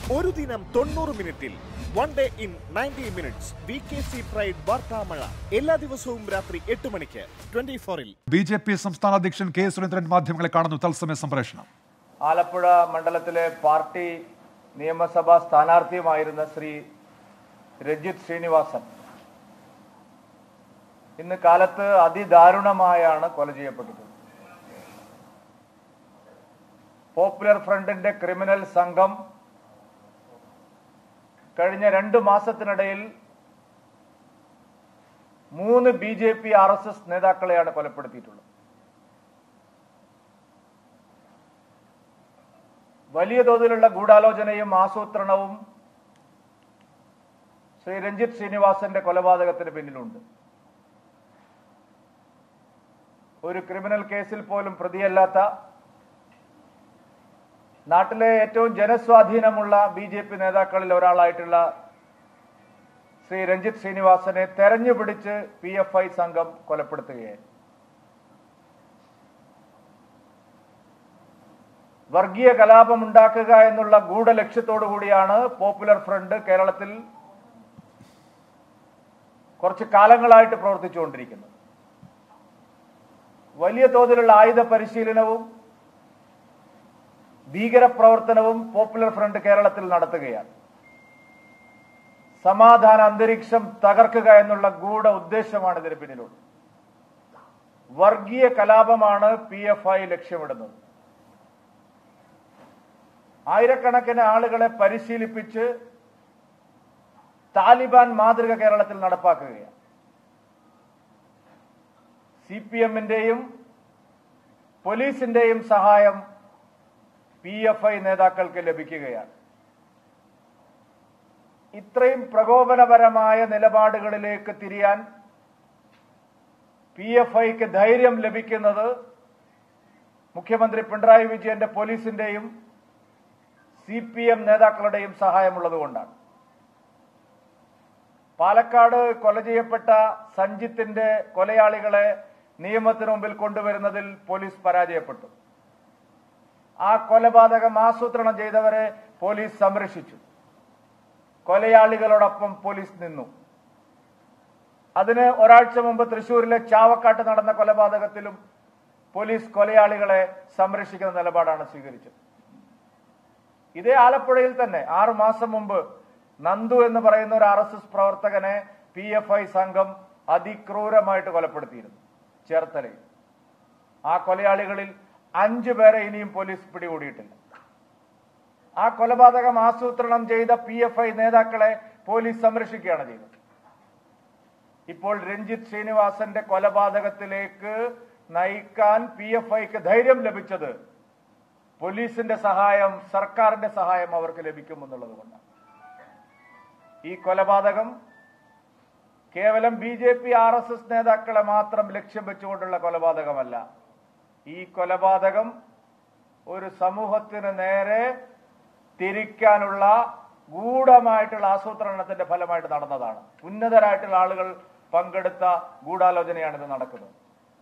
ഒരു ദിനം തൊണ്ണൂറ് മിനിറ്റിൽ one day in ninety minutes V K C pride വാർത്താമഴ എല്ലാ ദിവസവും രാത്രി എട്ട് മണിക്ക് ട്വന്റി ഫോറിൽ ബി ജെ പി സംസ്ഥാന അധ്യക്ഷൻ കെ സുരേന്ദ്രൻ മാധ്യമങ്ങളെ കാണുന്നു തത്സമയ സംപ്രേഷണം ആലപ്പുഴ മണ്ഡലത്തിലെ പാർട്ടി നിയമസഭാ സ്ഥാനാർത്ഥിയുമായിരുന്ന ശ്രീ രഞ്ജിത്ത് ശ്രീനിവാസൻ ഇന്ന് കാലത്ത് അതിദാരുണമായാണ് കൊല ചെയ്യപ്പെട്ടത് പോപ്പുലർ ഫ്രണ്ടിന്റെ ക്രിമിനൽ സംഘം കഴിഞ്ഞ രണ്ട് മാസത്തിനിടയിൽ മൂന്ന് B J P R S S നേതാക്കളെയാണ് കൊലപ്പെടുത്തിയിട്ടുള്ളത് വലിയ തോതിലുള്ള ഗൂഢാലോചനയും ആസൂത്രണവും ശ്രീ രഞ്ജിത്ത് ശ്രീനിവാസന്റെ കൊലപാതകത്തിന് പിന്നിലുണ്ട് ഒരു ക്രിമിനൽ കേസിൽ പോലും പ്രതിയല്ലാത്ത നാട്ടിലെ ഏറ്റവും ജനസ്വാധീനമുള്ള ബി ജെ പി നേതാക്കളിൽ ഒരാളായിട്ടുള്ള ശ്രീ രഞ്ജിത്ത് ശ്രീനിവാസനെ തെരഞ്ഞുപിടിച്ച് പി എഫ് ഐ സംഘം കൊലപ്പെടുത്തുകയായിരുന്നു വർഗീയ കലാപം ഉണ്ടാക്കുക എന്നുള്ള ഗൂഢലക്ഷ്യത്തോടു കൂടിയാണ് പോപ്പുലർ ഫ്രണ്ട് കേരളത്തിൽ കുറച്ച് കാലങ്ങളായിട്ട് പ്രവർത്തിച്ചുകൊണ്ടിരിക്കുന്നത് വലിയ തോതിലുള്ള ആയുധ പരിശീലനവും ഭീകരപ്രവർത്തനവും പോപ്പുലർ ഫ്രണ്ട് കേരളത്തിൽ നടത്തുകയാണ് സമാധാന അന്തരീക്ഷം തകർക്കുക എന്നുള്ള ഗൂഢ ഉദ്ദേശമാണ് ഇതിന് പിന്നിലുള്ളത് വർഗീയ കലാപമാണ് പി എഫ് ഐ ലക്ഷ്യമിടുന്നത് ആയിരക്കണക്കിന് ആളുകളെ പരിശീലിപ്പിച്ച് താലിബാൻ മാതൃക കേരളത്തിൽ നടപ്പാക്കുകയാണ് സി പി എമ്മിന്റെയും പോലീസിന്റെയും സഹായം പി എഫ് ഐ നേതാക്കൾക്ക് ലഭിക്കുകയാണ് ഇത്രയും പ്രകോപനപരമായ നിലപാടുകളിലേക്ക് തിരിയാൻ പി എഫ് ഐക്ക് ധൈര്യം ലഭിക്കുന്നത് മുഖ്യമന്ത്രി പിണറായി വിജയന്റെ പോലീസിന്റെയും സി പി എം നേതാക്കളുടെയും സഹായമുള്ളതുകൊണ്ടാണ് പാലക്കാട് കൊല ചെയ്യപ്പെട്ട സഞ്ജിത്തിന്റെ കൊലയാളികളെ നിയമത്തിന് മുമ്പിൽ കൊണ്ടുവരുന്നതിൽ പോലീസ് പരാജയപ്പെട്ടു ആ കൊലപാതകം ആസൂത്രണം ചെയ്തവരെ പോലീസ് സംരക്ഷിച്ചു കൊലയാളികളോടൊപ്പം പോലീസ് നിന്നു അതിന് ഒരാഴ്ച മുമ്പ് തൃശൂരിലെ ചാവക്കാട്ട് നടന്ന കൊലപാതകത്തിലും പോലീസ് കൊലയാളികളെ സംരക്ഷിക്കുന്ന നിലപാടാണ് സ്വീകരിച്ചത് ഇതേ ആലപ്പുഴയിൽ തന്നെ ആറു മാസം മുമ്പ് നന്ദു എന്ന് പറയുന്ന ഒരു ആർ എസ് എസ് പ്രവർത്തകനെ പി എഫ് ഐ സംഘം അതിക്രൂരമായിട്ട് കൊലപ്പെടുത്തിയിരുന്നു ചേർത്തലയിൽ ആ കൊലയാളികളിൽ അഞ്ചു പേരെ ഇനിയും പോലീസ് പിടികൂടിയിട്ടില്ല ആ കൊലപാതകം ആസൂത്രണം ചെയ്ത പി എഫ് ഐ നേതാക്കളെ പോലീസ് സംരക്ഷിക്കുകയാണ് ചെയ്തത് ഇപ്പോൾ രഞ്ജിത്ത് ശ്രീനിവാസന്റെ കൊലപാതകത്തിലേക്ക് നയിക്കാൻ പി എഫ് ഐക്ക് ധൈര്യം ലഭിച്ചത് പോലീസിന്റെ സഹായം സർക്കാരിന്റെ സഹായം അവർക്ക് ലഭിക്കുമെന്നുള്ളത് കൊണ്ടാണ് ഈ കൊലപാതകം കേവലം B J P R S S നേതാക്കളെ മാത്രം ലക്ഷ്യം വെച്ചുകൊണ്ടുള്ള കൊലപാതകമല്ല ഈ കൊലപാതകം ഒരു സമൂഹത്തിന് നേരെ തിരിക്കാനുള്ള ഗൂഢമായിട്ടുള്ള ആസൂത്രണത്തിന്റെ ഫലമായിട്ട് നടന്നതാണ് ഉന്നതരായിട്ടുള്ള ആളുകൾ പങ്കെടുത്ത ഗൂഢാലോചനയാണ് ഇത് നടക്കുന്നത്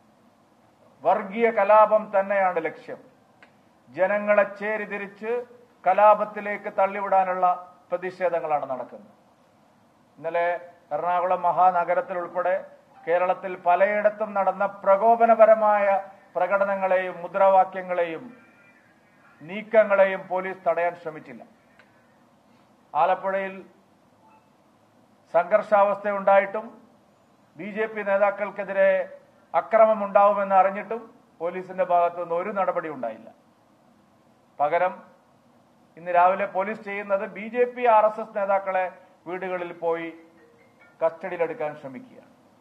വർഗീയ കലാപം തന്നെയാണ് ലക്ഷ്യം ജനങ്ങളെ ചേരിതിരിച്ച് കലാപത്തിലേക്ക് തള്ളിവിടാനുള്ള പ്രതിഷേധങ്ങളാണ് നടക്കുന്നത് ഇന്നലെ എറണാകുളം മഹാനഗരത്തിൽ ഉൾപ്പെടെ കേരളത്തിൽ പലയിടത്തും നടന്ന പ്രകോപനപരമായ പ്രകടനങ്ങളെയും മുദ്രാവാക്യങ്ങളെയും നീക്കങ്ങളെയും പോലീസ് തടയാൻ ശ്രമിച്ചില്ല ആലപ്പുഴയിൽ സംഘർഷാവസ്ഥ ഉണ്ടായിട്ടും ബി ജെ പി നേതാക്കൾക്കെതിരെ അക്രമം ഉണ്ടാവുമെന്ന് അറിഞ്ഞിട്ടും പോലീസിന്റെ ഭാഗത്തു നിന്ന് ഒരു നടപടി ഉണ്ടായില്ല പകരം ഇന്ന് രാവിലെ പോലീസ് ചെയ്യുന്നത് B J P R S S നേതാക്കളെ വീടുകളിൽ പോയി കസ്റ്റഡിയിലെടുക്കാൻ ശ്രമിക്കുക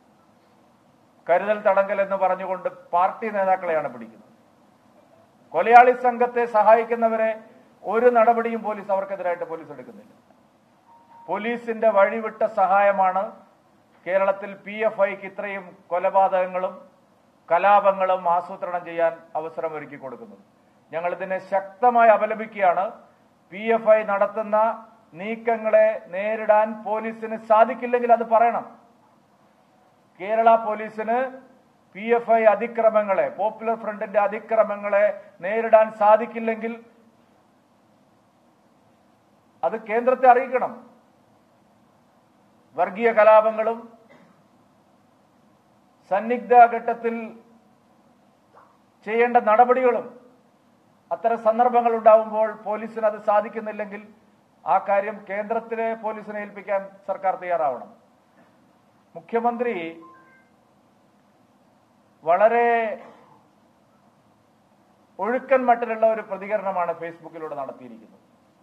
കരുതൽ തടങ്കൽ എന്ന് പറഞ്ഞുകൊണ്ട് പാർട്ടി നേതാക്കളെയാണ് പിടിക്കുന്നത് കൊലയാളി സംഘത്തെ സഹായിക്കുന്നവരെ ഒരു നടപടിയും പോലീസ് അവർക്കെതിരായിട്ട് പോലീസ് എടുക്കുന്നില്ല പോലീസിന്റെ വഴിവിട്ട സഹായമാണ് കേരളത്തിൽ പി എഫ് ഐക്ക് ഇത്രയും കൊലപാതകങ്ങളും കലാപങ്ങളും ആസൂത്രണം ചെയ്യാൻ അവസരമൊരുക്കി കൊടുക്കുന്നത് ഞങ്ങൾ ഇതിനെ ശക്തമായി അപലപിക്കുകയാണ് പി എഫ് ഐ നടത്തുന്ന നീക്കങ്ങളെ നേരിടാൻ പോലീസിന് സാധിക്കില്ലെങ്കിൽ അത് പറയണം കേരള പോലീസിന് പി എഫ് ഐ അതിക്രമങ്ങളെ പോപ്പുലർ ഫ്രണ്ടിന്റെ അതിക്രമങ്ങളെ നേരിടാൻ സാധിക്കില്ലെങ്കിൽ അത് കേന്ദ്രത്തെ അറിയിക്കണം വർഗീയ കലാപങ്ങളും സന്നിഗ്ധ ഘട്ടത്തിൽ ചെയ്യേണ്ട നടപടികളും അത്തരം സന്ദർഭങ്ങൾ ഉണ്ടാവുമ്പോൾ പോലീസിന് അത് സാധിക്കുന്നില്ലെങ്കിൽ ആ കാര്യം കേന്ദ്രത്തിലെ പോലീസിനെ ഏൽപ്പിക്കാൻ സർക്കാർ തയ്യാറാവണം മുഖ്യമന്ത്രി വളരെ ഒഴുക്കൻ മട്ടിലുള്ള ഒരു പ്രതികരണമാണ് ഫേസ്ബുക്കിലൂടെ നടത്തിയിരിക്കുന്നത്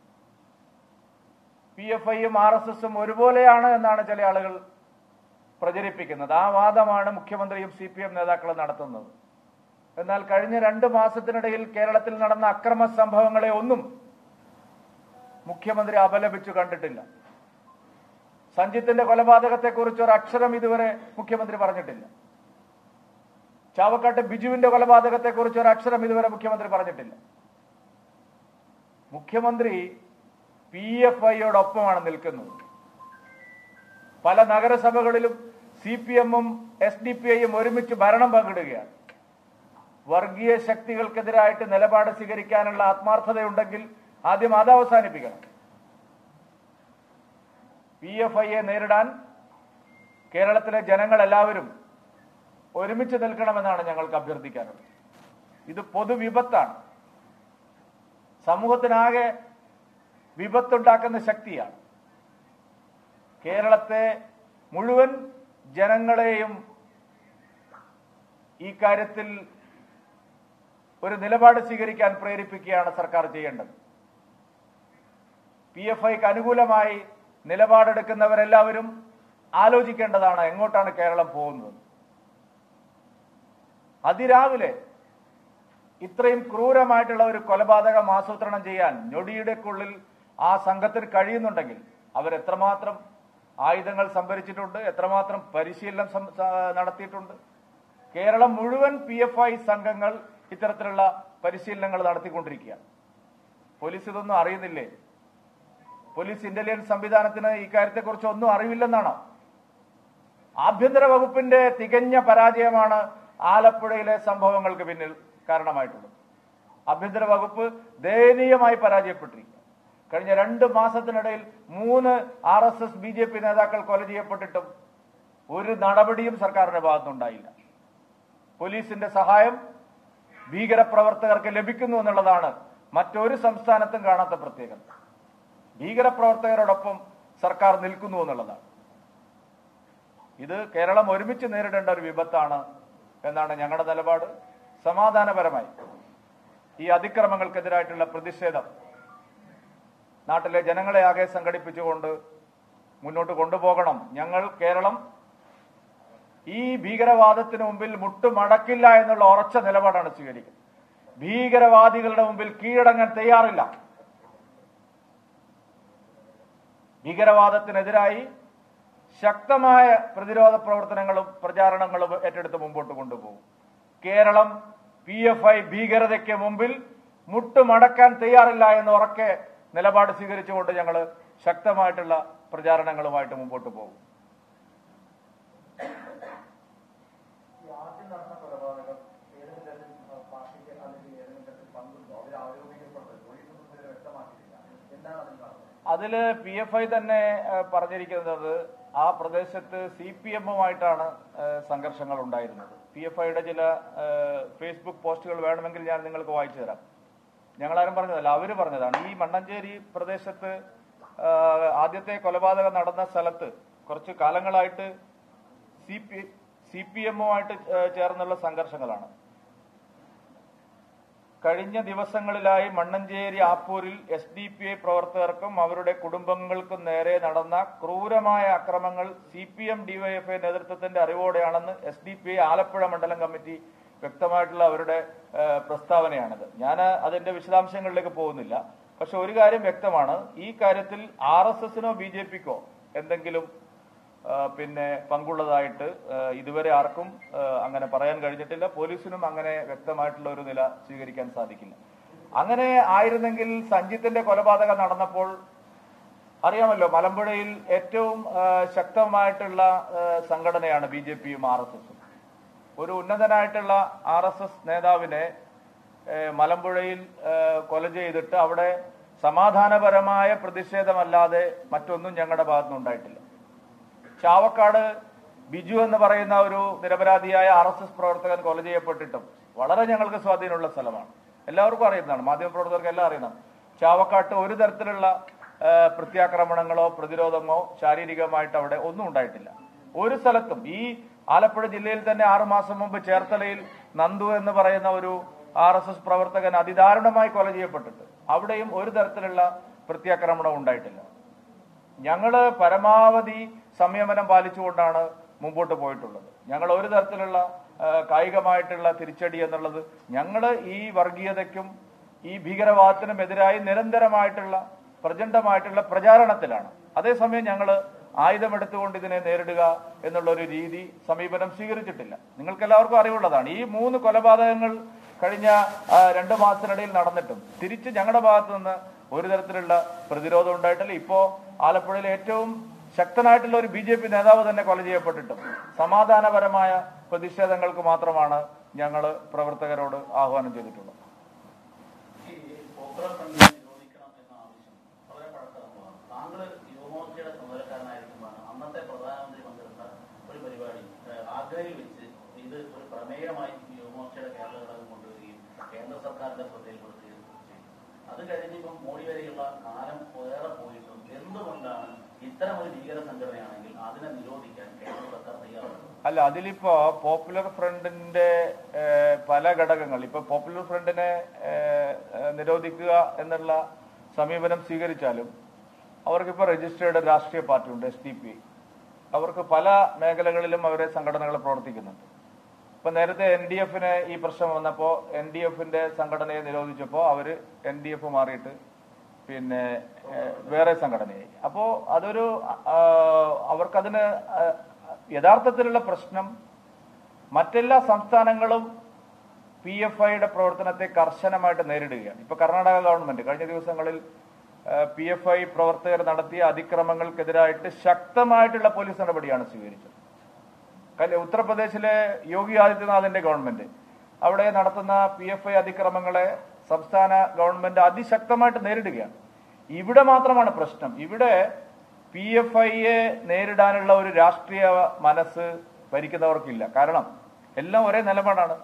പി എഫ് ഐയും ആർ എസ് എസും ഒരുപോലെയാണ് എന്നാണ് ചില ആളുകൾ പ്രചരിപ്പിക്കുന്നത് ആ വാദമാണ് മുഖ്യമന്ത്രിയും സി പി എം നേതാക്കളും നടത്തുന്നത് എന്നാൽ കഴിഞ്ഞ രണ്ട് മാസത്തിനിടയിൽ കേരളത്തിൽ നടന്ന അക്രമ സംഭവങ്ങളെ ഒന്നും മുഖ്യമന്ത്രി അപലപിച്ചു കണ്ടിട്ടില്ല സഞ്ജിത്തിന്റെ കൊലപാതകത്തെക്കുറിച്ച് ഒരു അക്ഷരം ഇതുവരെ മുഖ്യമന്ത്രി പറഞ്ഞിട്ടില്ല ചാവക്കാട്ട് ബിജുവിന്റെ കൊലപാതകത്തെക്കുറിച്ച് ഒരു അക്ഷരം ഇതുവരെ മുഖ്യമന്ത്രി പറഞ്ഞിട്ടില്ല മുഖ്യമന്ത്രി പി എഫ് ഐയോടൊപ്പമാണ് നിൽക്കുന്നത് പല നഗരസഭകളിലും സി പി എമ്മും എസ് ഡി പി ഐയും ഒരുമിച്ച് ഭരണം പങ്കിടുകയാണ് വർഗീയ ശക്തികൾക്കെതിരായിട്ട് നിലപാട് സ്വീകരിക്കാനുള്ള ആത്മാർത്ഥതയുണ്ടെങ്കിൽ ആദ്യം അത് അവസാനിപ്പിക്കണം പി എഫ് ഐയെ നേരിടാൻ കേരളത്തിലെ ജനങ്ങൾ എല്ലാവരും ഒരുമിച്ച് നിൽക്കണമെന്നാണ് ഞങ്ങൾക്ക് അഭ്യർത്ഥിക്കാനുള്ളത് ഇത് പൊതുവിപത്താണ് സമൂഹത്തിനാകെ വിപത്തുണ്ടാക്കുന്ന ശക്തിയാണ് കേരളത്തെ മുഴുവൻ ജനങ്ങളെയും ഈ കാര്യത്തിൽ ഒരു നിലപാട് സ്വീകരിക്കാൻ പ്രേരിപ്പിക്കുകയാണ് സർക്കാർ ചെയ്യേണ്ടത് പി എഫ് ഐക്ക് അനുകൂലമായി നിലപാടെടുക്കുന്നവരെല്ലാവരും ആലോചിക്കേണ്ടതാണ് എങ്ങോട്ടാണ് കേരളം പോകുന്നത് അതിരാവിലെ ഇത്രയും ക്രൂരമായിട്ടുള്ള ഒരു കൊലപാതകം ആസൂത്രണം ചെയ്യാൻ ഞൊടിയുടെക്കുള്ളിൽ ആ സംഘത്തിന് കഴിയുന്നുണ്ടെങ്കിൽ അവരെത്രമാത്രം ആയുധങ്ങൾ സംഭരിച്ചിട്ടുണ്ട് എത്രമാത്രം പരിശീലനം സം- സ- നടത്തിയിട്ടുണ്ട് കേരളം മുഴുവൻ പി എഫ് ഐ സംഘങ്ങൾ ഇത്തരത്തിലുള്ള പരിശീലനങ്ങൾ നടത്തിക്കൊണ്ടിരിക്കുകയാണ് പോലീസ് ഇതൊന്നും അറിയുന്നില്ലേ പോലീസ് ഇന്റലിജൻസ് സംവിധാനത്തിന് ഇക്കാര്യത്തെക്കുറിച്ച് ഒന്നും അറിവില്ലെന്നാണോ ആഭ്യന്തര വകുപ്പിന്റെ തികഞ്ഞ പരാജയമാണ് ആലപ്പുഴയിലെ സംഭവങ്ങൾക്ക് പിന്നിൽ കാരണമായിട്ടുള്ളത് ആഭ്യന്തര വകുപ്പ് ദയനീയമായി പരാജയപ്പെട്ടിരിക്കുക കഴിഞ്ഞ രണ്ട് മാസത്തിനിടയിൽ മൂന്ന് R S S B J P നേതാക്കൾ കൊല ചെയ്യപ്പെട്ടിട്ടും ഒരു നടപടിയും സർക്കാരിന്റെ ഭാഗത്തുനിന്നുണ്ടായില്ല പോലീസിന്റെ സഹായം ഭീകരപ്രവർത്തകർക്ക് ലഭിക്കുന്നു എന്നുള്ളതാണ് മറ്റൊരു സംസ്ഥാനത്തും കാണാത്ത പ്രത്യേകത ഭീകരപ്രവർത്തകരോടൊപ്പം സർക്കാർ നിൽക്കുന്നു എന്നുള്ളതാണ് ഇത് കേരളം ഒരുമിച്ച് നേരിടേണ്ട ഒരു വിപത്താണ് എന്നാണ് ഞങ്ങളുടെ നിലപാട് സമാധാനപരമായി ഈ അതിക്രമങ്ങൾക്കെതിരായിട്ടുള്ള പ്രതിഷേധം നാട്ടിലെ ജനങ്ങളെ ആകെ സംഘടിപ്പിച്ചുകൊണ്ട് മുന്നോട്ട് കൊണ്ടുപോകണം ഞങ്ങൾ കേരളം ഈ ഭീകരവാദത്തിന് മുമ്പിൽ മുട്ടുമടക്കില്ല എന്നുള്ള ഉറച്ച നിലപാടാണ് സ്വീകരിക്കുന്നത് ഭീകരവാദികളുടെ മുമ്പിൽ കീഴടങ്ങാൻ തയ്യാറില്ല ഭീകരവാദത്തിനെതിരായി ശക്തമായ പ്രതിരോധ പ്രവർത്തനങ്ങളും പ്രചാരണങ്ങളും ഏറ്റെടുത്ത് മുമ്പോട്ട് കൊണ്ടുപോകും കേരളം പി എഫ് ഐ ഭീകരതയ്ക്ക് മുമ്പിൽ മുട്ടുമടക്കാൻ തയ്യാറില്ല എന്ന് ഉറക്കെ നിലപാട് സ്വീകരിച്ചുകൊണ്ട് ഞങ്ങൾ ശക്തമായിട്ടുള്ള പ്രചാരണങ്ങളുമായിട്ട് മുമ്പോട്ട് പോകും അതില് പി എഫ് ഐ തന്നെ ഏഹ്, പറഞ്ഞിരിക്കുന്നത് ആ പ്രദേശത്ത് സി പി എമ്മുമായിട്ടാണ് സംഘർഷങ്ങൾ ഉണ്ടായിരുന്നത് പി എഫ് ഐയുടെ ചില ഏഹ്, ഫേസ്ബുക്ക് പോസ്റ്റുകൾ വേണമെങ്കിൽ ഞാൻ നിങ്ങൾക്ക് വായിച്ചു തരാം ഞങ്ങളാരും പറഞ്ഞതല്ല അവര് പറഞ്ഞതാണ് ഈ മണ്ണഞ്ചേരി പ്രദേശത്ത് ഏഹ്, ആദ്യത്തെ കൊലപാതകം നടന്ന സ്ഥലത്ത് കുറച്ച് കാലങ്ങളായിട്ട് സി പി സി പി എമ്മുമായിട്ട് ചേർന്നുള്ള സംഘർഷങ്ങളാണ് കഴിഞ്ഞ ദിവസങ്ങളിലായി മണ്ണഞ്ചേരി ആപ്പൂരിൽ എസ് ഡി പി ഐ പ്രവർത്തകർക്കും അവരുടെ കുടുംബങ്ങൾക്കും നേരെ നടന്ന ക്രൂരമായ അക്രമങ്ങൾ സി പി എം ഡിവൈഎഫ്ഐ നേതൃത്വത്തിന്റെ അറിവോടെയാണെന്ന് S D P I Alappuzha മണ്ഡലം കമ്മിറ്റി വ്യക്തമായിട്ടുള്ള അവരുടെ ഏഹ്, പ്രസ്താവനയാണിത് ഞാൻ അതിന്റെ വിശദാംശങ്ങളിലേക്ക് പോകുന്നില്ല പക്ഷെ ഒരു കാര്യം വ്യക്തമാണ് ഈ കാര്യത്തിൽ ആർ എസ് എസിനോ ബി ജെ പിക്കോ എന്തെങ്കിലും ആ, പിന്നെ പങ്കുള്ളതായിട്ട് ആ, ഇതുവരെ ആർക്കും ആ, അങ്ങനെ പറയാൻ കഴിഞ്ഞിട്ടില്ല പോലീസിനും അങ്ങനെ വ്യക്തമായിട്ടുള്ള ഒരു നില സ്വീകരിക്കാൻ സാധിക്കില്ല അങ്ങനെ ആയിരുന്നെങ്കിൽ സഞ്ജിത്തിന്റെ കൊലപാതകം നടന്നപ്പോൾ അറിയാമല്ലോ മലമ്പുഴയിൽ ഏറ്റവും ആ, ശക്തമായിട്ടുള്ള ആ, സംഘടനയാണ് ബി ജെ പിയും ആർ എസ് എസും ഒരു ഉന്നതനായിട്ടുള്ള ആർ എസ് എസ് നേതാവിനെ ഏ, മലമ്പുഴയിൽ ഏ, കൊല ചെയ്തിട്ട് അവിടെ സമാധാനപരമായ പ്രതിഷേധമല്ലാതെ മറ്റൊന്നും ഞങ്ങളുടെ ഭാഗത്തുനിന്ന് ഉണ്ടായിട്ടില്ല ചാവക്കാട് ബിജു എന്ന് പറയുന്ന ഒരു നിരപരാധിയായ ആർ എസ് എസ് പ്രവർത്തകൻ കൊല ചെയ്യപ്പെട്ടിട്ടും വളരെ ഞങ്ങൾക്ക് സ്വാധീനമുള്ള സ്ഥലമാണ് എല്ലാവർക്കും അറിയുന്നതാണ് മാധ്യമപ്രവർത്തകർക്ക് എല്ലാം അറിയുന്നതാണ് ചാവക്കാട്ട് ഒരു തരത്തിലുള്ള ആ, പ്രത്യാക്രമണങ്ങളോ പ്രതിരോധമോ ശാരീരികമായിട്ട് അവിടെ ഒന്നും ഉണ്ടായിട്ടില്ല ഒരു സ്ഥലത്തും ഈ ആലപ്പുഴ ജില്ലയിൽ തന്നെ ആറു മാസം മുമ്പ് ചേർത്തലയിൽ നന്ദു എന്ന് പറയുന്ന ഒരു ആർ എസ് എസ് പ്രവർത്തകൻ അതിദാരുണമായി കൊല ചെയ്യപ്പെട്ടിട്ട് അവിടെയും ഒരു തരത്തിലുള്ള പ്രത്യാക്രമണം ഉണ്ടായിട്ടില്ല ഞങ്ങള് പരമാവധി സംയമനം പാലിച്ചുകൊണ്ടാണ് മുമ്പോട്ട് പോയിട്ടുള്ളത് ഞങ്ങൾ ഒരു തരത്തിലുള്ള ആ, കായികമായിട്ടുള്ള തിരിച്ചടി എന്നുള്ളത് ഞങ്ങൾ ഈ വർഗീയതയ്ക്കും ഈ ഭീകരവാദത്തിനും എതിരായി നിരന്തരമായിട്ടുള്ള പ്രചണ്ഡമായിട്ടുള്ള പ്രചാരണത്തിലാണ് അതേസമയം ഞങ്ങൾ ആയുധമെടുത്തുകൊണ്ട് ഇതിനെ നേരിടുക എന്നുള്ള ഒരു രീതി സമീപനം സ്വീകരിച്ചിട്ടില്ല നിങ്ങൾക്ക് എല്ലാവർക്കും അറിവുള്ളതാണ് ഈ മൂന്ന് കൊലപാതകങ്ങൾ കഴിഞ്ഞ ആ, രണ്ട് മാസത്തിനിടയിൽ നടന്നിട്ടും തിരിച്ച് ഞങ്ങളുടെ ഭാഗത്ത് നിന്ന് ഒരു തരത്തിലുള്ള പ്രതിരോധം ഉണ്ടായിട്ടില്ല ഇപ്പോ ആലപ്പുഴയിലെ ഏറ്റവും ശക്തനായിട്ടുള്ള ഒരു ബി ജെ പി നേതാവ് തന്നെ കൊല ചെയ്യപ്പെട്ടിട്ടും സമാധാനപരമായ പ്രതിഷേധങ്ങൾക്ക് മാത്രമാണ് ഞങ്ങൾ പ്രവർത്തകരോട് ആഹ്വാനം ചെയ്തിട്ടുള്ളത് ഈ പോപ്പുലർ ഫ്രണ്ടിനെ നിരോധിക്കണം എന്ന ആവശ്യം വളരെ പഴക്കമുള്ളതാണ് താങ്കൾ യുവമോർച്ചയുടെ ചുമതലക്കാരനായിരിക്കുമ്പോഴാണ് അന്നത്തെ പ്രധാനമന്ത്രി പങ്കെടുത്ത ഒരു പരിപാടി ഏഹ്, ആഗ്രയിൽ വെച്ച് ഇത് ഒരു പ്രമേയമായി യുവമോർച്ചയുടെ കേരള ഘടകം കൊണ്ടുവരികയും കേന്ദ്ര സർക്കാരിന്റെ ശ്രദ്ധയിൽപ്പെടുത്തുകയും ചെയ്തു അത് കഴിഞ്ഞിപ്പം മോഡി വരെയുള്ള കാലം ഏറെ പോയിട്ടും എന്തുകൊണ്ടാണ് ഇത്തരം ഒരു ഭീകര സംഘടനയാണെങ്കിൽ അതിനെ നിരോധിക്കാൻ കേന്ദ്ര സർക്കാർ തയ്യാറാകുന്നത് അല്ല അതിലിപ്പോ പോപ്പുലർ ഫ്രണ്ടിന്റെ ഏഹ്, പല ഘടകങ്ങൾ ഇപ്പൊ പോപ്പുലർ ഫ്രണ്ടിനെ ഏഹ്, ഏഹ്, നിരോധിക്കുക എന്നുള്ള സമീപനം സ്വീകരിച്ചാലും അവർക്കിപ്പോ രജിസ്റ്റേർഡ് രാഷ്ട്രീയ പാർട്ടി ഉണ്ട് എസ് ഡി പി അവർക്ക് പല മേഖലകളിലും അവരെ സംഘടനകൾ പ്രവർത്തിക്കുന്നുണ്ട് ഇപ്പൊ നേരത്തെ എൻ ഡി എഫിന് ഈ പ്രശ്നം വന്നപ്പോ എൻ ഡി എഫിന്റെ സംഘടനയെ നിരോധിച്ചപ്പോ അവര് എൻ ഡി എഫ് മാറിയിട്ട് പിന്നെ ഏഹ്, വേറെ സംഘടനയായി അപ്പോ അതൊരു ആ, അവർക്കതിന് ആ, യഥാർത്ഥത്തിലുള്ള പ്രശ്നം മറ്റെല്ലാ സംസ്ഥാനങ്ങളും പി എഫ് ഐയുടെ പ്രവർത്തനത്തെ കർശനമായിട്ട് നേരിടുകയാണ് ഇപ്പൊ കർണാടക ഗവൺമെന്റ് കഴിഞ്ഞ ദിവസങ്ങളിൽ പി എഫ് ഐ പ്രവർത്തകർ നടത്തിയ അതിക്രമങ്ങൾക്കെതിരായിട്ട് ശക്തമായിട്ടുള്ള പോലീസ് നടപടിയാണ് സ്വീകരിച്ചത് കല്- ഉത്തർപ്രദേശിലെ യോഗി ആദിത്യനാഥിന്റെ ഗവൺമെന്റ് അവിടെ നടത്തുന്ന പി എഫ് ഐ അതിക്രമങ്ങളെ സംസ്ഥാന ഗവൺമെന്റ് അതിശക്തമായിട്ട് നേരിടുകയാണ് ഇവിടെ മാത്രമാണ് പ്രശ്നം ഇവിടെ പി എഫ് ഐയെ നേരിടാനുള്ള ഒരു രാഷ്ട്രീയ മനസ്സ് ഭരിക്കുന്നവർക്കില്ല കാരണം എല്ലാം ഒരേ നിലപാടാണ്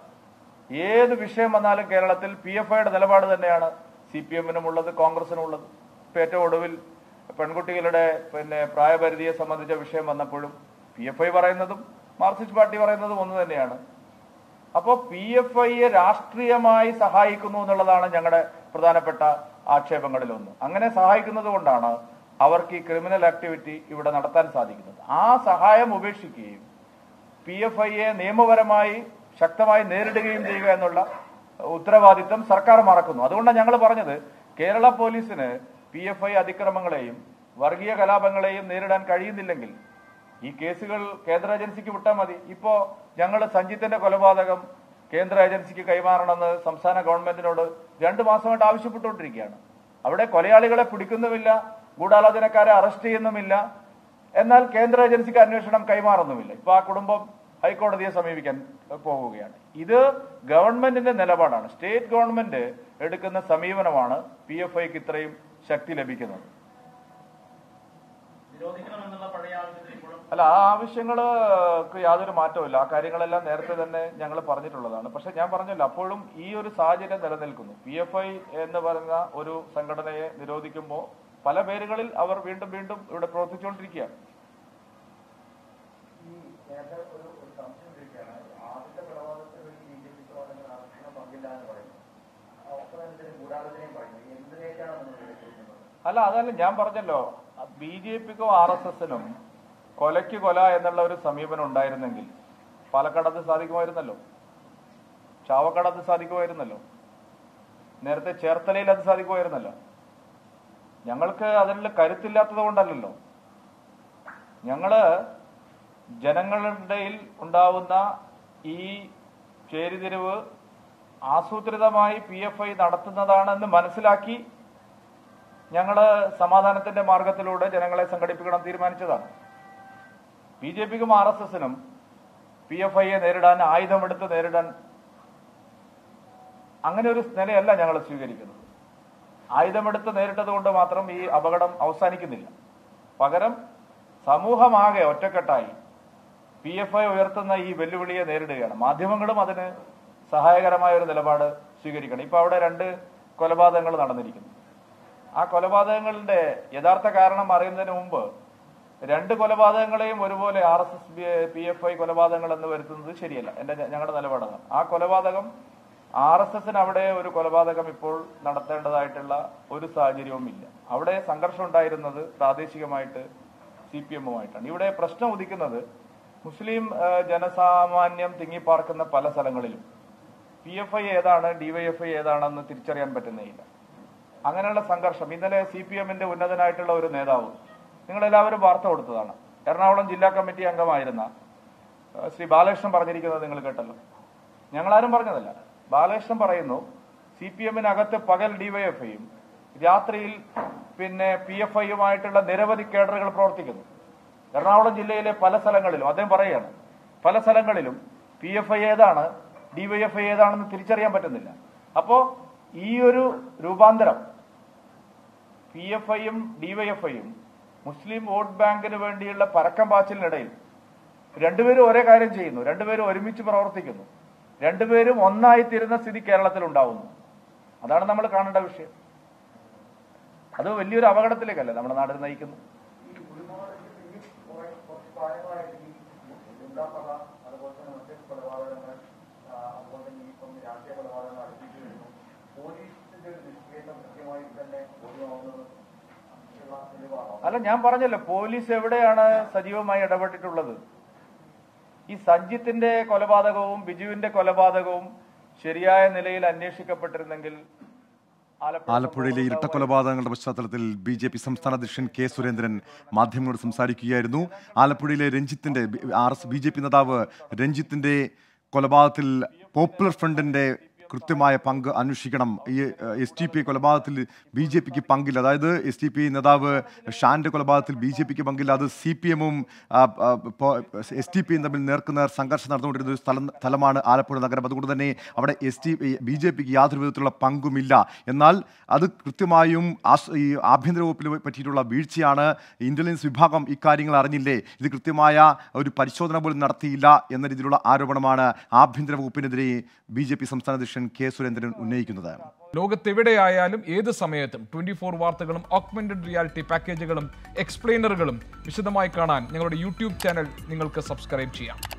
ഏത് വിഷയം വന്നാലും കേരളത്തിൽ പി എഫ് ഐയുടെ നിലപാട് തന്നെയാണ് സി പി എമ്മിനും ഉള്ളത് കോൺഗ്രസിനും ഉള്ളത് ഇപ്പൊ ഏറ്റവും ഒടുവിൽ പെൺകുട്ടികളുടെ പിന്നെ പ്രായപരിധിയെ സംബന്ധിച്ച വിഷയം വന്നപ്പോഴും പി എഫ് ഐ പറയുന്നതും മാർക്സിസ്റ്റ് പാർട്ടി പറയുന്നതും ഒന്ന് തന്നെയാണ് അപ്പോൾ പി എഫ് ഐയെ രാഷ്ട്രീയമായി സഹായിക്കുന്നു എന്നുള്ളതാണ് ഞങ്ങളുടെ പ്രധാനപ്പെട്ട ആക്ഷേപങ്ങളിലൊന്ന് അങ്ങനെ സഹായിക്കുന്നത് കൊണ്ടാണ് അവർക്ക് ഈ ക്രിമിനൽ ആക്ടിവിറ്റി ഇവിടെ നടത്താൻ സാധിക്കുന്നത് ആ സഹായം ഉപേക്ഷിക്കുകയും പി എഫ് ഐയെ നിയമപരമായി ശക്തമായി നേരിടുകയും ചെയ്യുക എന്നുള്ള ഉത്തരവാദിത്തം സർക്കാർ മറക്കുന്നു അതുകൊണ്ടാണ് ഞങ്ങൾ പറഞ്ഞത് കേരള പോലീസിന് പി എഫ് ഐ അതിക്രമങ്ങളെയും വർഗീയ കലാപങ്ങളെയും നേരിടാൻ കഴിയുന്നില്ലെങ്കിൽ ഈ കേസുകൾ കേന്ദ്ര ഏജൻസിക്ക് വിട്ടാൽ മതി ഇപ്പോ ഞങ്ങൾ സഞ്ജിത്തിന്റെ കൊലപാതകം കേന്ദ്ര ഏജൻസിക്ക് കൈമാറണമെന്ന് സംസ്ഥാന ഗവൺമെന്റിനോട് രണ്ടു മാസമായിട്ട് ആവശ്യപ്പെട്ടുകൊണ്ടിരിക്കുകയാണ് അവിടെ കൊലയാളികളെ പിടിക്കുന്നുമില്ല ഗൂഢാലോചനക്കാരെ അറസ്റ്റ് ചെയ്യുന്നുമില്ല എന്നാൽ കേന്ദ്ര ഏജൻസിക്ക് അന്വേഷണം കൈമാറുന്നുമില്ല ഇപ്പൊ ആ കുടുംബം ഹൈക്കോടതിയെ സമീപിക്കാൻ പോവുകയാണ് ഇത് ഗവൺമെന്റിന്റെ നിലപാടാണ് സ്റ്റേറ്റ് ഗവൺമെന്റ് എടുക്കുന്ന സമീപനമാണ് പി എഫ് ഐക്ക് ഇത്രയും ശക്തി ലഭിക്കുന്നത് നിരോധിക്കണമെന്നുള്ള പഴയ ആവശ്യത്തിൽ ഇപ്പോഴും അല്ല ആ ആവശ്യങ്ങൾക്ക് യാതൊരു മാറ്റവുമില്ല ആ കാര്യങ്ങളെല്ലാം നേരത്തെ തന്നെ ഞങ്ങൾ പറഞ്ഞിട്ടുള്ളതാണ് പക്ഷെ ഞാൻ പറഞ്ഞല്ലോ അപ്പോഴും ഈ ഒരു സാഹചര്യം നിലനിൽക്കുന്നു പി എഫ് ഐ എന്ന് പറയുന്ന ഒരു സംഘടനയെ നിരോധിക്കുമ്പോൾ പല പേരുകളിൽ അവർ വീണ്ടും വീണ്ടും ഇവിടെ പ്രവർത്തിച്ചുകൊണ്ടിരിക്കുകയാണ് അല്ല അതല്ല ഞാൻ പറഞ്ഞല്ലോ ബി ജെ പിക്കും ആർ എസ് എസിനും കൊലയ്ക്ക് കൊല എന്നുള്ള ഒരു സമീപനം ഉണ്ടായിരുന്നെങ്കിൽ പാലക്കാടത്ത് സാധിക്കുമായിരുന്നല്ലോ ചാവക്കാടത്ത് സാധിക്കുമായിരുന്നല്ലോ നേരത്തെ ചേർത്തലയിൽ അത് സാധിക്കുമായിരുന്നല്ലോ ഞങ്ങൾക്ക് അതിനുള്ള കരുത്തില്ലാത്തത് കൊണ്ടല്ലല്ലോ ഞങ്ങള് ജനങ്ങളുടെ ഉണ്ടാവുന്ന ഈ ചേരിതിരിവ് ആസൂത്രിതമായി പി എഫ് ഐ നടത്തുന്നതാണെന്ന് മനസ്സിലാക്കി ഞങ്ങള് സമാധാനത്തിന്റെ മാർഗത്തിലൂടെ ജനങ്ങളെ സംഘടിപ്പിക്കണം തീരുമാനിച്ചതാണ് ബി ജെ പിക്കും ആർ എസ് എസിനും പി എഫ് ഐയെ നേരിടാൻ ആയുധമെടുത്ത് നേരിടാൻ അങ്ങനെ ഒരു നിലയല്ല ഞങ്ങൾ സ്വീകരിക്കുന്നത് ആയുധമെടുത്ത് നേരിട്ടത് കൊണ്ട് മാത്രം ഈ അപകടം അവസാനിക്കുന്നില്ല പകരം സമൂഹമാകെ ഒറ്റക്കെട്ടായി പി എഫ് ഐ ഉയർത്തുന്ന ഈ വെല്ലുവിളിയെ നേരിടുകയാണ് മാധ്യമങ്ങളും അതിന് സഹായകരമായ ഒരു നിലപാട് സ്വീകരിക്കണം ഇപ്പൊ അവിടെ രണ്ട് കൊലപാതകങ്ങൾ നടന്നിരിക്കുന്നു ആ കൊലപാതകങ്ങളുടെ യഥാർത്ഥ കാരണം അറിയുന്നതിന് മുമ്പ് രണ്ട് കൊലപാതകങ്ങളെയും ഒരുപോലെ R S S P F I കൊലപാതകങ്ങൾ എന്ന് വരുത്തുന്നത് ശരിയല്ല എന്റെ ഞങ്ങളുടെ നിലപാടാണ് ആ കൊലപാതകം ആർ എസ് എസിന് അവിടെ ഒരു കൊലപാതകം ഇപ്പോൾ നടത്തേണ്ടതായിട്ടുള്ള ഒരു സാഹചര്യവും ഇല്ല അവിടെ സംഘർഷം ഉണ്ടായിരുന്നത് പ്രാദേശികമായിട്ട് സി പി എമ്മുമായിട്ടാണ് ഇവിടെ പ്രശ്നം ഉദിക്കുന്നത് മുസ്ലിം ആ, ജനസാമാന്യം തിങ്ങിപ്പാർക്കുന്ന പല സ്ഥലങ്ങളിലും പി എഫ് ഐ ഏതാണ് ഡിവൈഎഫ്ഐ ഏതാണെന്ന് തിരിച്ചറിയാൻ പറ്റുന്നേയില്ല അങ്ങനെയുള്ള സംഘർഷം ഇന്നലെ സി പി എമ്മിന്റെ ഉന്നതനായിട്ടുള്ള ഒരു നേതാവ് നിങ്ങളെല്ലാവരും വാർത്ത കൊടുത്തതാണ് എറണാകുളം ജില്ലാ കമ്മിറ്റി അംഗമായിരുന്ന ആ, ശ്രീ ബാലകൃഷ്ണൻ പറഞ്ഞിരിക്കുന്നത് നിങ്ങൾ കേട്ടല്ലോ ഞങ്ങളാരും പറഞ്ഞതല്ല ബാലകൃഷ്ണൻ പറയുന്നു സി പി എമ്മിനകത്ത് പകൽ ഡിവൈഎഫ്ഐയും രാത്രിയിൽ പിന്നെ പി എഫ് ഐയുമായിട്ടുള്ള നിരവധി കേഡറുകൾ പ്രവർത്തിക്കുന്നു എറണാകുളം ജില്ലയിലെ പല സ്ഥലങ്ങളിലും അദ്ദേഹം പറയുകയാണ് പല സ്ഥലങ്ങളിലും പി എഫ് ഐ ഏതാണ് ഡിവൈഎഫ്ഐ ഏതാണെന്ന് തിരിച്ചറിയാൻ പറ്റുന്നില്ല അപ്പോ ഈ ഒരു രൂപാന്തരം പി എഫ് ഐയും ഡിവൈഎഫ്ഐയും മുസ്ലിം വോട്ട് ബാങ്കിന് വേണ്ടിയുള്ള പരക്കം പാച്ചിലിനിടയിൽ രണ്ടുപേരും ഒരേ കാര്യം ചെയ്യുന്നു രണ്ടുപേരും ഒരുമിച്ച് പ്രവർത്തിക്കുന്നു രണ്ടുപേരും ഒന്നായി തീരുന്ന സ്ഥിതി കേരളത്തിൽ ഉണ്ടാവുന്നു അതാണ് നമ്മൾ കാണേണ്ട വിഷയം അത് വലിയൊരു അപകടത്തിലേക്കല്ലേ നമ്മുടെ നാട് നയിക്കുന്നു അല്ല ഞാൻ പറഞ്ഞല്ലോ പോലീസ് എവിടെയാണ് സജീവമായി ഇടപെട്ടിട്ടുള്ളത് ഈ സഞ്ജിത്തിന്റെ കൊലപാതകവും ബിജുവിന്റെ കൊലപാതകവും ശരിയായ നിലയിൽ അന്വേഷിക്കപ്പെട്ടിരുന്നെങ്കിൽ ആലപ്പുഴ ആലപ്പുഴയിലെ ഇരട്ട കൊലപാതകങ്ങളുടെ പശ്ചാത്തലത്തിൽ ബി ജെ പി സംസ്ഥാന അധ്യക്ഷൻ കെ സുരേന്ദ്രൻ മാധ്യമങ്ങളോട് സംസാരിക്കുകയായിരുന്നു ആലപ്പുഴയിലെ രഞ്ജിത്തിന്റെ R S B J P നേതാവ് രഞ്ജിത്തിന്റെ കൊലപാതകത്തിൽ പോപ്പുലർ ഫ്രണ്ടിന്റെ കൃത്യമായ പങ്ക് അന്വേഷിക്കണം ഈ എസ് ടി പി കൊലപാതകത്തിൽ ബി ജെ പിക്ക് പങ്കില്ല അതായത് എസ് ടി പി നേതാവ് ഷാന്റെ കൊലപാതകത്തിൽ ബി ജെ പിക്ക് പങ്കില്ല അത് സി പി എമ്മും എസ് ടി പിയും തമ്മിൽ നേർക്കുനേർ സംഘർഷം നടന്നുകൊണ്ടിരുന്ന ഒരു സ്ഥലം സ്ഥലമാണ് ആലപ്പുഴ നഗരം അതുകൊണ്ട് തന്നെ അവിടെ എസ് ടി ബി ജെ പിക്ക് യാതൊരു വിധത്തിലുള്ള പങ്കുമില്ല എന്നാൽ അത് കൃത്യമായും ആസ്- ഈ ആഭ്യന്തര വകുപ്പിൽ പറ്റിയിട്ടുള്ള വീഴ്ചയാണ് ഇന്റലിജൻസ് വിഭാഗം ഇക്കാര്യങ്ങൾ അറിഞ്ഞില്ലേ ഇത് കൃത്യമായ ഒരു പരിശോധന പോലും നടത്തിയില്ല എന്ന രീതിയിലുള്ള ആരോപണമാണ് ആഭ്യന്തര വകുപ്പിനെതിരെ ബി ജെ പി സംസ്ഥാന അധ്യക്ഷൻ കെ സുരേന്ദ്രൻ ഉന്നയിക്കുന്നത് ലോകത്തെവിടെയായാലും ഏത് സമയത്തും ട്വന്റി ഫോർ വാർത്തകളും ഓഗ്മെന്റഡ് റിയാലിറ്റി പാക്കേജുകളും എക്സ്പ്ലെയിനറുകളും വിശദമായി കാണാൻ ഞങ്ങളുടെ യൂട്യൂബ് ചാനൽ നിങ്ങൾക്ക് സബ്സ്ക്രൈബ് ചെയ്യാം